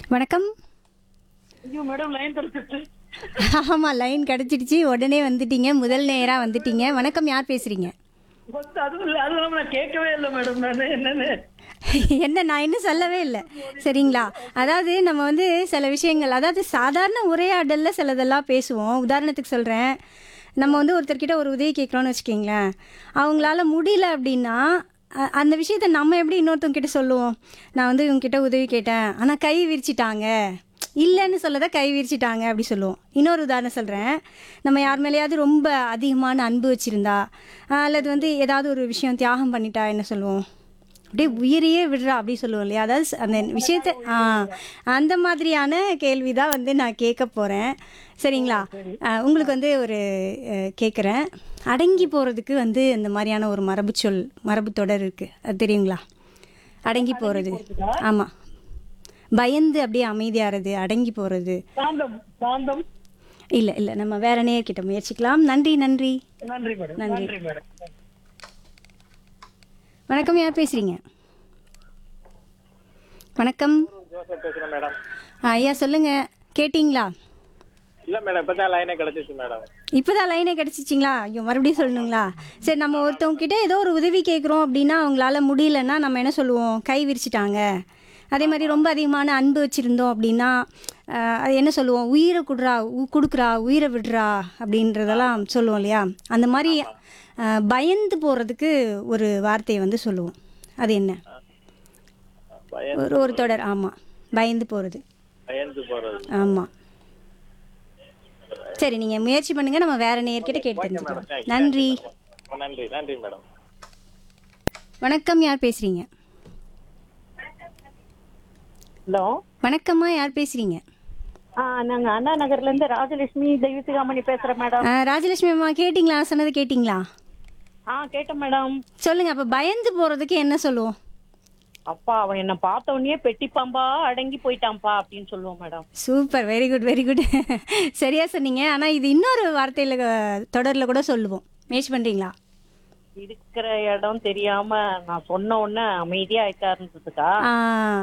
வணக்கம் ஐயோ madam line தடுத்துட்டு ஆமாம் லைன் கிடச்சிடுச்சு உடனே வந்துட்டீங்க முதல் நேராக வந்துட்டீங்க வணக்கம் யார் பேசுகிறீங்க ஃபர்ஸ்ட் அதுவும் இல்லை அதுவும் இல்லாம நான் கேட்கவே இல்லை மேடம் நான் என்னன்னு என்ன நான் இன்னும் சொல்லவே இல்லை சரிங்களா அதாவது நம்ம வந்து சில விஷயங்கள் அதாவது சாதாரண உரையாடலில் சிலதெல்லாம் பேசுவோம் உதாரணத்துக்கு சொல்கிறேன் நம்ம வந்து ஒருத்தர்கிட்ட ஒரு உதவி கேட்குறோன்னு வச்சுக்கிங்களேன் அவங்களால முடியல அப்படின்னா அ- அந்த விஷயத்த நம்ம எப்படி இன்னொருத்தவங்க கிட்ட சொல்லுவோம் நான் வந்து இவங்ககிட்ட உதவி கேட்டேன் ஆனால் கை விரிச்சிட்டாங்க இல்லைன்னு சொல்லதை கை விரிச்சிட்டாங்க அப்படி சொல்லுவோம் இன்னொரு உதாரணம் சொல்கிறேன் நம்ம யார் மேலேயாவது ரொம்ப அதிகமான அன்பு வச்சுருந்தா அல்லது வந்து ஏதாவது ஒரு விஷயம் தியாகம் பண்ணிட்டா என்ன சொல்லுவோம் அப்படியே உயிரையே விடுறா அப்படி சொல்லுவோம் இல்லையா அதாவது ச- அந்த விஷயத்த ஆ அந்த மாதிரியான கேள்வி தான் வந்து நான் கேட்க போகிறேன் சரிங்களா ஆ, உங்களுக்கு வந்து ஒரு கேட்குறேன் அடங்கி போகிறதுக்கு வந்து இந்த மாதிரியான ஒரு மரபு சொல் மரபு தொடர் இருக்குது அது தெரியுங்களா அடங்கி போகிறது ஆமாம் பயந்து அப்படியே அமைதியாகிறது அடங்கி போகிறது சாந்தம் சாந்தம் இல்லை இல்லை நம்ம வேற நேர்கிட்ட முயற்சிக்கலாம் நன்றி நன்றி நன்றி மேடம் நன்றி. நன்றி மேடம் வணக்கம் யார் பேசுகிறீங்க வணக்கம் ஜோசப் பேசுறேன் மேடம் ஆ, ஐயா சொல்லுங்கள் கேட்டிங்களா இல்ல மேடம் இப்பதான் லைனே கிடைச்சிச்சு மேடம் இப்போதான் லைனே கிடச்சிச்சிங்களா ஐயோ மறுபடியும் சொல்லணுங்களா சரி நம்ம ஒருத்தவங்க கிட்ட ஏதோ ஒரு உதவி கேட்குறோம் அப்படின்னா அவங்களால முடியலன்னா நம்ம என்ன சொல்லுவோம் கை விரிச்சிட்டாங்க அதே மாதிரி ரொம்ப அதிகமான அன்பு வச்சுருந்தோம் அப்படின்னா ஆஹ், அது என்ன சொல்லுவோம் உயிரை குடுறா உ- கொடுக்குறா உயிரை விடுறா அப்படின்றதெல்லாம் சொல்லுவோம் இல்லையா அந்த மாதிரி ஆஹ், பயந்து போகிறதுக்கு ஒரு வார்த்தையை வந்து சொல்லுவோம் அது என்ன பயம் ஒரு ஒரு தொடர் ஆமாம் பயந்து போகிறது பயந்து போறது ஆமாம் சரி நீங்கள் முயற்சி பண்ணுங்கள் நம்ம வேற நேர்கிட்ட கேட்டு தெரிஞ்சுக்கலாம் நன்றி நன்றி நன்றி மேடம் வணக்கம் யார் பேசுறீங்க ஹலோ வணக்கம்மா யார் பேசுறீங்க ஆ நாங்க அண்ணா நகர்ல இருந்து ராஜலட்சுமி தெய்வசிகாமணி பேசுறேன் மேடம் ஆ, ராஜலட்சுமி அம்மா கேட்டிங்களா நான் சொன்னது கேட்டிங்களா ஆ கேட்டேன் மேடம் சொல்லுங்க அப்ப பயந்து போறதுக்கு என்ன சொல்லுவோம் அப்பா அவன் என்ன பார்த்த உடனே பெட்டி பாம்பா அடங்கி போயிட்டான்ப்பா அப்படின்னு சொல்லுவோம் madam super very good very good சரியா சொன்னீங்க ஆனா இது இன்னொரு வார்த்தையில அஹ், தொடர்ல கூட சொல்லுவோம் முயற்சி பண்றீங்களா இருக்கிற இடம் தெரியாம நான் சொன்ன உடனே அமைதியா ஆயிட்டா இருந்ததுக்கா ஆ